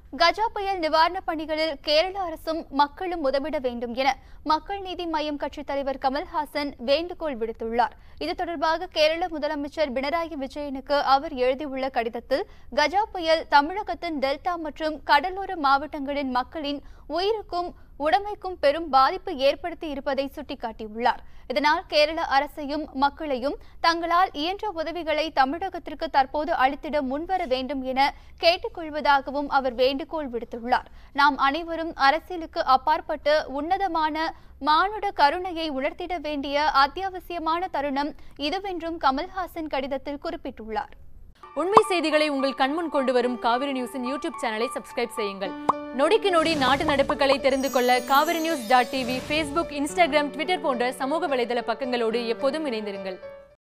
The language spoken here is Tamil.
கஜா புயல் நிவாரணப் பணிகளில் கேரள அரசும் மக்களும் உதவிட வேண்டும் என மக்கள் நீதி மய்யம் கட்சித் தலைவர் கமல்ஹாசன் வேண்டுகோள் விடுத்துள்ளார் இது தொடர்பாக கேரள முதலமைச்சர் பினராயி விஜயனுக்கு அவர் எழுதியுள்ள கடிதத்தில் கஜா புயல் தமிழகத்தின் டெல்டா மற்றும் கடலோர மாவட்டங்களின் மக்களின் உயிருக்கும் உடைமைக்கும் பெரும் பாதிப்பு ஏற்படுத்தி இருப்பதை சுட்டிக்காட்டியுள்ளார் இதனால் கேரள அரசையும் மக்களையும் தங்களால் இயன்ற உதவிகளை தமிழகத்திற்கு தற்போது அளித்திட முன்வர வேண்டும் என கேட்டுக்கொள்வதாகவும் அவர் வேண்டுகோள் விடுத்துள்ளார் நாம் அனைவரும் அரசியலுக்கு அப்பாற்பட்டு உன்னதமான மானுட கருணையை உணர்த்திட வேண்டிய அத்தியாவசியமான தருணம் இதுவென்றும் கமல்ஹாசன் கடிதத்தில் குறிப்பிட்டுள்ளார் உண்மை செய்திகளை உங்கள் கண்முன் கொண்டு வரும் காவிரி நியூஸின் யூடியூப் சேனலை சப்ஸ்கிரைப் செய்யுங்கள் நொடிக்கு நொடி நாட்டு நடப்புகளை தெரிந்து கொள்ள Kaveri news dot TV Facebook Instagram Twitter போன்ற சமூக வலைதள பக்கங்களோடு எப்போதும் இணைந்திருங்கள்